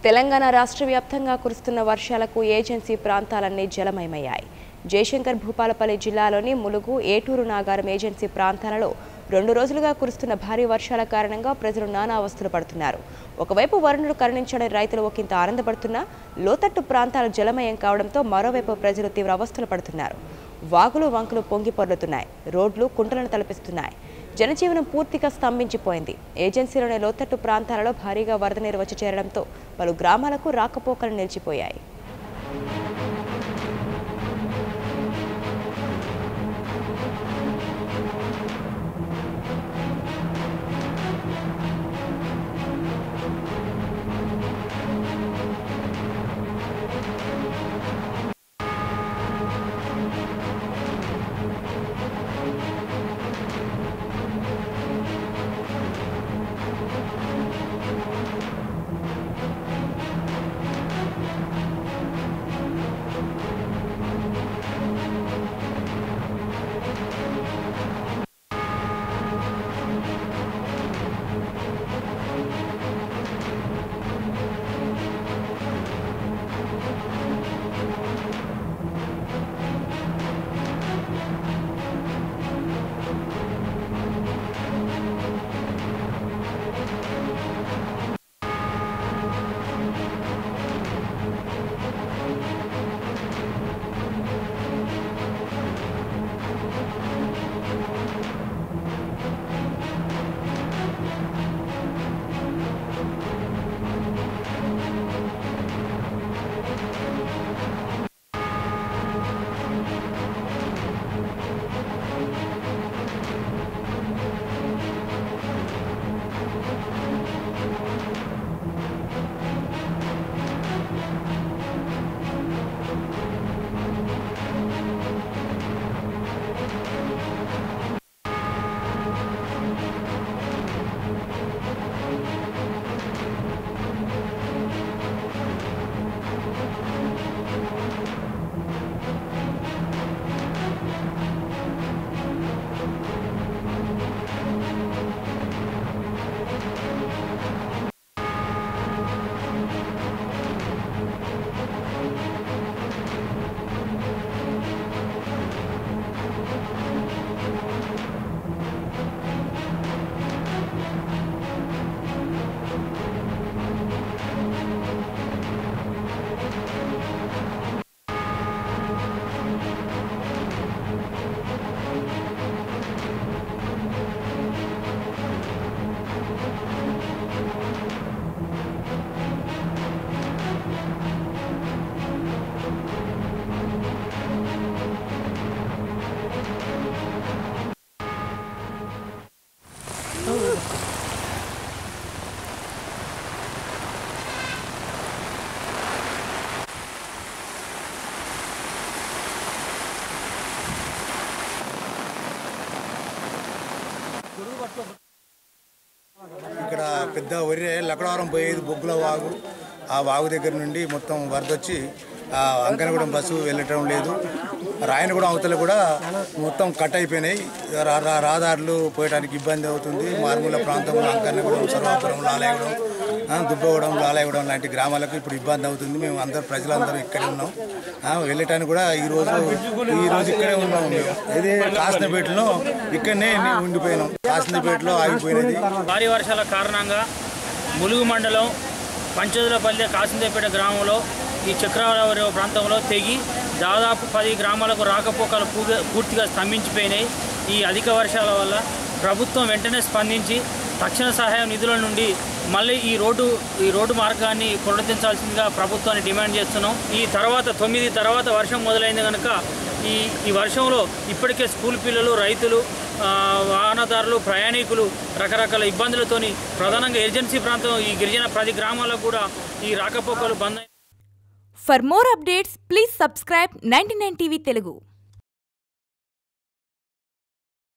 తెలంగాణ రాష్ట్ర వ్యాప్తంగా కురుస్తున్న వర్షాలకు ఏజెన్సీ ప్రాంతాలన్నీ జలమయమయ్యాయి జయశంకర్ భూపాలపల్లి జిల్లాలోని ములుగు ఏటూరు నాగారం ఏజెన్సీ ప్రాంతాలలో రెండు రోజులుగా కురుస్తున్న భారీ వర్షాల కారణంగా ప్రజలు నానా అవస్థలు పడుతున్నారు ఒకవైపు వరుణుడు కరుణించడం రైతులు ఒకంత ఆనందపడుతున్నా లోతట్టు ప్రాంతాలు జలమయం కావడంతో మరోవైపు ప్రజలు తీవ్ర అవస్థలు పడుతున్నారు వాగులు వంకలు పొంగి పొర్లుతున్నాయి రోడ్లు కుంటలను తలపిస్తున్నాయి జనజీవనం పూర్తిగా స్తంభించిపోయింది ఏజెన్సీలోని లోతట్టు ప్రాంతాలలో భారీగా వరద నీరు వచ్చి చేరడంతో పలు గ్రామాలకు రాకపోకలు నిలిచిపోయాయి ఇక్కడ పెద్ద వరి లక్కడవరం పోయేది బొగ్గుల వాగు ఆ వాగు దగ్గర నుండి మొత్తం వరద వచ్చి ఆ అంకనగూడెం బస్సు వెళ్ళటం లేదు రాయనగూడెం అవతల కూడా మొత్తం కట్ అయిపోయినాయి రా- రా- రహదారులు పోయడానికి ఇబ్బంది అవుతుంది మారుమూల ప్రాంతంలో అంకన్నగూడెం సర్వాపురం లాలయగూడెం ఆ, దుబ్బగూడెం లాలయగూడెం లాంటి గ్రామాలకు ఇప్పుడు ఇబ్బంది అవుతుంది మేము అందరు ప్రజలందరూ ఇక్కడే ఉన్నాం ఆ, వెళ్ళటానికి కూడా ఈ రోజు ఈ రోజు ఇక్కడే ఉన్నాం మేము ఇది కాసినపేటలో ఇక్కడనే ఉండిపోయినాం కాసినపేటలో ఆగిపోయినది భారీ వర్షాల కారణంగా ములుగు మండలం పంచదులపల్లె కాసిందేపేట గ్రామంలో ఈ చక్రవరం ప్రాంతంలో తెగి దాదాపు పది గ్రామాలకు రాకపోకలు పూర్తి- పూర్తిగా స్తంభించిపోయినాయి ఈ అధిక వర్షాల వల్ల ప్రభుత్వం వెంటనే స్పందించి తక్షణ సహాయం నిధుల నుండి మళ్ళీ ఈ రోడ్డు ఈ రోడ్డు మార్గాన్ని పునరుద్ధరించాల్సిందిగా ప్రభుత్వాన్ని డిమాండ్ చేస్తున్నాం ఈ తర్వాత తొమ్మిది తర్వాత వర్షం మొదలైంది కనుక ఈ ఈ వర్షంలో ఇప్పటికే స్కూల్ పిల్లలు రైతులు ఆ, వాహనదారులు ప్రయాణికులు రకరకాల ఇబ్బందులతోని ప్రధానంగా ఏజెన్సీ ప్రాంతం ఈ గిరిజన పది గ్రామాలకు కూడా ఈ రాకపోకలు బంద్ అయి- For more updates, please subscribe 99 TV Telugu.